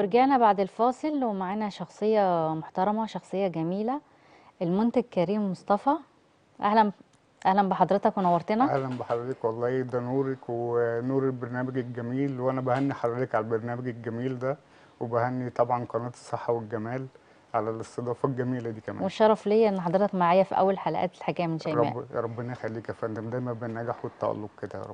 ورجعنا بعد الفاصل ومعانا شخصية محترمة شخصية جميلة المنتج كريم مصطفى أهلا أهلا بحضرتك ونورتنا اهلا بحضرتك والله ده نورك ونور البرنامج الجميل وانا بهني حضرتك على البرنامج الجميل ده وبهني طبعا قناة الصحة والجمال على الاستضافة الجميلة دي كمان والشرف ليا إن حضرتك معايا في أول حلقات الحكاية من شيماء رب ربنا يخليك يا فندم دايما بالنجاح والتألق كده يا رب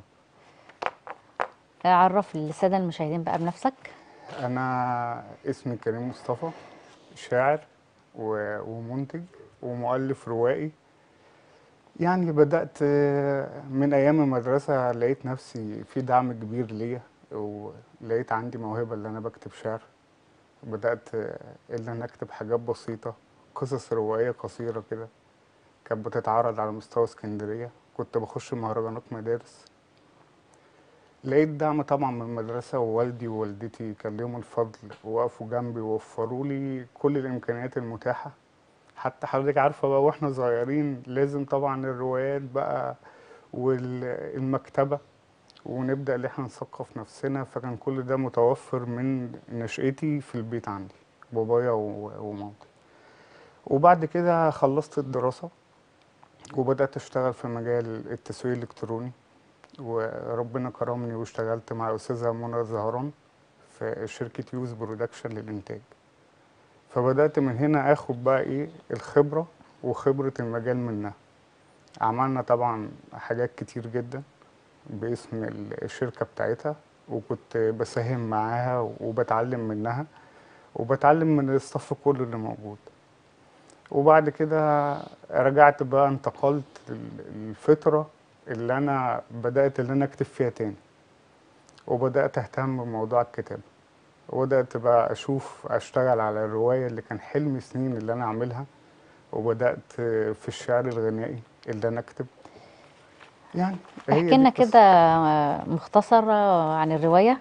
عرف السادة المشاهدين بقى بنفسك انا اسمي كريم مصطفى شاعر و- ومنتج ومؤلف روائي يعني بدأت من أيام المدرسة لقيت نفسي في دعم كبير ليا ولقيت عندي موهبة اللي أنا بكتب شعر بدأت إن أنا أكتب حاجات بسيطة قصص روائية قصيرة كده كانت بتتعرض على مستوى اسكندرية كنت بخش مهرجانات مدارس لقيت دعم طبعا من المدرسة ووالدي ووالدتي كان ليهم الفضل وقفوا جنبي ووفروا لي كل الإمكانيات المتاحة حتى حضرتك عارفة بقى واحنا صغيرين لازم طبعا الروايات بقى والمكتبة ونبدأ ان احنا نثقف نفسنا فكان كل ده متوفر من نشأتي في البيت عندي بابايا و- ومامتي وبعد كده خلصت الدراسة وبدأت أشتغل في مجال التسويق الإلكتروني وربنا كرمني واشتغلت مع الأستاذة منى زهران في شركة يوز برودكشن للإنتاج فبدأت من هنا آخد بقى إيه الخبرة وخبرة المجال منها عملنا طبعا حاجات كتير جدا باسم ال- الشركة بتاعتها وكنت بساهم معاها وبتعلم منها وبتعلم من الصف كله اللي موجود وبعد كده رجعت بقى انتقلت ال- الفترة اللي أنا بدأت اللي أنا أكتب فيها تاني وبدأت أهتم بموضوع الكتابة وبدأت بقى أشوف أشتغل على الرواية اللي كان حلم سنين اللي أنا أعملها وبدأت في الشعر الغنائي اللي أنا أكتب يعني هي احكي دي لنا القصة. كده مختصر عن الرواية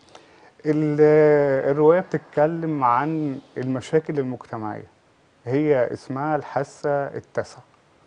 ال- الرواية بتتكلم عن المشاكل المجتمعية هي اسمها الحاسة التاسعة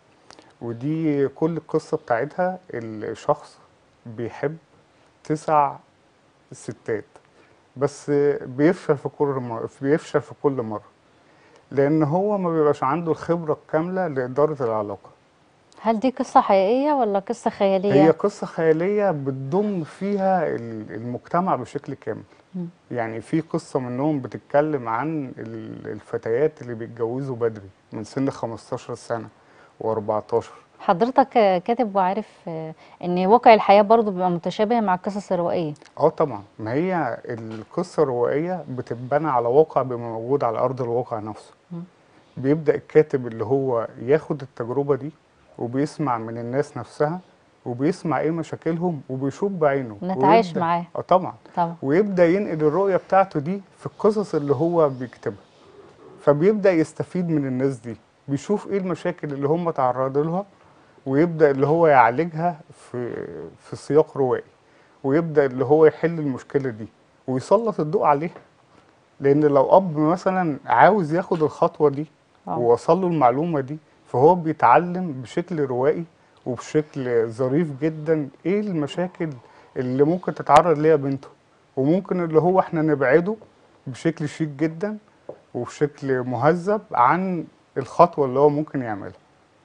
ودي كل القصة بتاعتها الشخص بيحب تسع ستات بس بيفشل في كل مرة بيفشل في كل مرة لأن هو ما بيبقاش عنده الخبرة الكاملة لإدارة العلاقة هل دي قصة حقيقية ولا قصة خيالية؟ هي قصة خيالية بتضم فيها ال- المجتمع بشكل كامل مم. يعني في قصة منهم بتتكلم عن ال- الفتيات اللي بيتجوزوا بدري من سن 15 سنة و14 حضرتك كاتب وعارف ان واقع الحياة برضو بيبقى متشابه مع القصص الروائية اه طبعا ما هي القصة الروائية بتتبنى على واقع بيبقى موجود على أرض الواقع نفسه مم. بيبدأ الكاتب اللي هو ياخد التجربة دي وبيسمع من الناس نفسها وبيسمع ايه مشاكلهم وبيشوف بعينه نتعايش ويبدأ- معاه. اه طبعا طبعا ويبدأ ينقل الرؤية بتاعته دي في القصص اللي هو بيكتبها فبيبدأ يستفيد من الناس دي بيشوف ايه المشاكل اللي هم تعرضوا لها ويبدأ اللي هو يعالجها في في سياق روائي ويبدأ اللي هو يحل المشكلة دي ويسلط الضوء عليها لأن لو أب مثلا عاوز ياخد الخطوة دي آه. ووصل له المعلومة دي فهو بيتعلم بشكل روائي وبشكل ظريف جدا ايه المشاكل اللي ممكن تتعرض ليها بنته وممكن اللي هو احنا نبعده بشكل شيك جدا وبشكل مهذب عن الخطوة اللي هو ممكن يعملها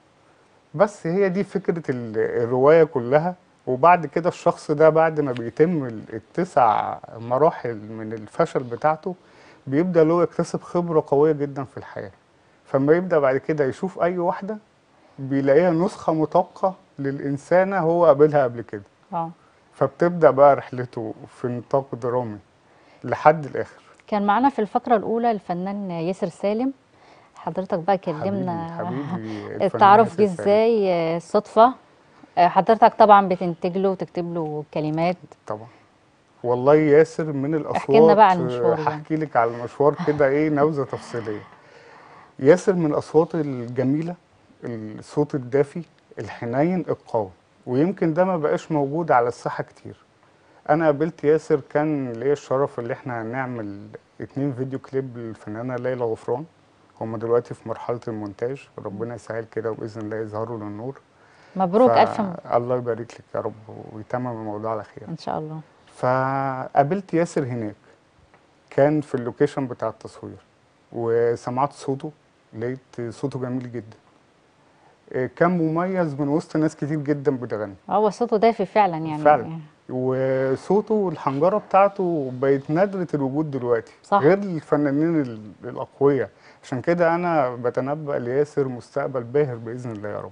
بس هي دي فكرة ال- الرواية كلها وبعد كده الشخص ده بعد ما بيتم ال- التسع مراحل من الفشل بتاعته بيبدأ اللي هو يكتسب خبرة قوية جدا في الحياة فما يبدأ بعد كده يشوف أي واحدة بيلاقيها نسخة مطابقة للإنسانة هو قابلها قبل كده اه فبتبدأ بقى رحلته في نطاق درامي لحد الآخر كان معانا في الفقرة الأولى الفنان ياسر سالم حضرتك بقى كلمنا حبيبي حبيبي الفنان التعرف ياسر جه سالم. ازاي آه، صدفة آه، حضرتك طبعا بتنتج له وتكتب له كلمات طبعا والله ياسر من الاصوات احكي لنا بقى عن المشوار ده. هحكي لك على المشوار كده ايه نبذه تفصيليه ياسر من الاصوات الجميله الصوت الدافي الحنين القوي ويمكن ده ما بقاش موجود على الساحه كتير انا قابلت ياسر كان ليا الشرف اللي احنا نعمل اتنين فيديو كليب للفنانه ليلى غفران هم دلوقتي في مرحله المونتاج ربنا يسهل كده وباذن الله يظهروا للنور مبروك ف- ألف م- الله يبارك لك يا رب ويتمم الموضوع على خير إن شاء الله فقابلت ياسر هناك كان في اللوكيشن بتاع التصوير وسمعت صوته لقيت صوته جميل جدا آه، كان مميز من وسط ناس كتير جدا بتغني هو صوته دافي فعلا يعني فعلا. وصوته والحنجرة بتاعته بقت نادرة الوجود دلوقتي صح. غير الفنانين ال- الأقوياء عشان كده أنا بتنبأ لياسر مستقبل باهر بإذن الله يا رب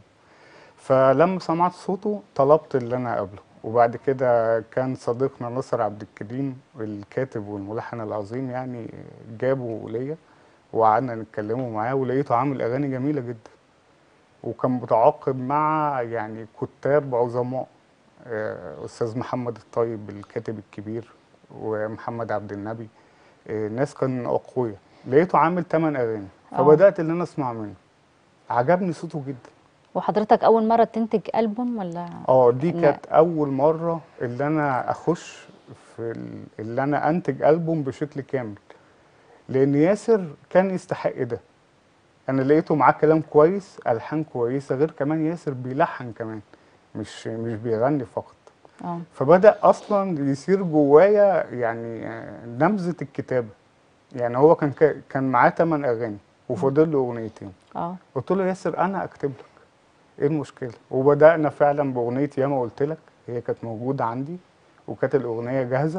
فلما سمعت صوته طلبت اللي أنا أقابله وبعد كده كان صديقنا ناصر عبد الكريم الكاتب والملحن العظيم يعني جابه ليا وقعدنا نتكلموا معاه ولقيته عامل أغاني جميلة جدا وكان متعاقب مع يعني كتاب عظماء آه، أستاذ محمد الطيب الكاتب الكبير ومحمد عبد النبي آه، ناس كان أقوياء لقيته عامل 8 أغاني آه. فبدأت إن أنا أسمع منه عجبني صوته جدا وحضرتك اول مره تنتج البوم ولا اه دي لا. كانت أول مرة اللي أنا أخش في ال- اللي أنا أنتج ألبوم بشكل كامل لأن ياسر كان يستحق ده أنا لقيته معاه كلام كويس ألحان كويسة غير كمان ياسر بيلحن كمان مش مش بيغني فقط اه فبدأ أصلا يصير جوايا يعني آه، نبذة الكتابة يعني هو كان كا- كان معاه تمن أغاني وفاضل له أغنيتين اه قلت له ياسر أنا أكتب لك إيه المشكلة وبدأنا فعلا بأغنية ياما قلت لك هي كانت موجودة عندي وكانت الأغنية جاهزة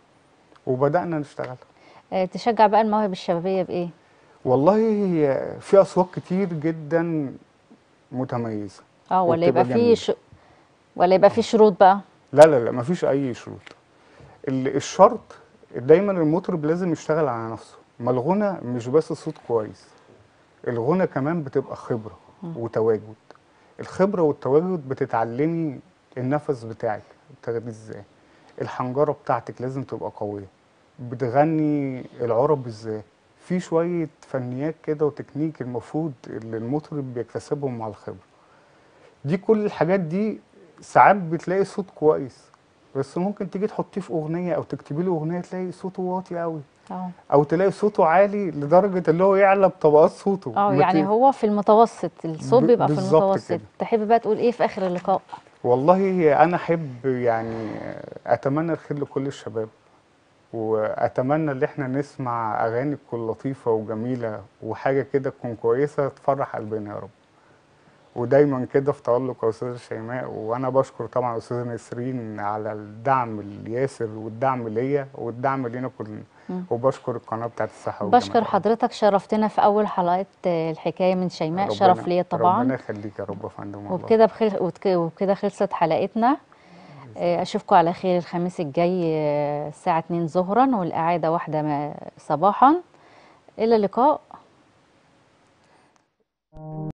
وبدأنا نشتغل آه، تشجع بقى المواهب الشبابيه بايه والله في أصوات كتير جدا متميزة اه ولا وبتبقى يبقى فيه جميلة. ش... ولا يبقى فيه شروط بقى لا لا لا مفيش اي شروط ال- الشرط دايما المطرب لازم يشتغل على نفسه ما الغنى مش بس صوت كويس الغنى كمان بتبقى خبرة وتواجد الخبرة والتواجد بتتعلمي النفس بتاعك بتاخديه ازاي الحنجرة بتاعتك لازم تبقى قوية بتغني العرب ازاي في شوية فنيات كده وتكنيك المفروض اللي المطرب بيكتسبهم مع الخبرة دي كل الحاجات دي ساعات بتلاقي صوت كويس بس ممكن تيجي تحطيه في اغنيه او تكتبي له اغنيه تلاقي صوته واطي قوي اه او تلاقي صوته عالي لدرجه اللي هو يعلى بطبقات صوته اه ما يعني ت- هو في المتوسط الصوت ب- بيبقى في بالظبط المتوسط كده. تحب بقى تقول ايه في اخر اللقاء والله انا احب يعني اتمنى الخير لكل الشباب واتمنى ان احنا نسمع اغاني تكون لطيفه وجميله وحاجه كده تكون كويسه تفرح قلبنا يا رب ودايما كده في تألق يا استاذه شيماء وانا بشكر طبعا استاذه نسرين على الدعم الياسر والدعم ليا والدعم لينا كلنا مم. وبشكر القناه بتاعت الصحه والجمال بشكر حضرتك شرفتنا في اول حلقات آه، الحكايه من شيماء ربنا- شرف ليا طبعا ربنا يخليك يا رب يا فندم والله. وبكده بخل... وبك- وبكده خلصت حلقتنا آه، اشوفكم على خير الخميس الجاي آه، الساعه 2 ظهرا والاعاده واحده ما- صباحا الى اللقاء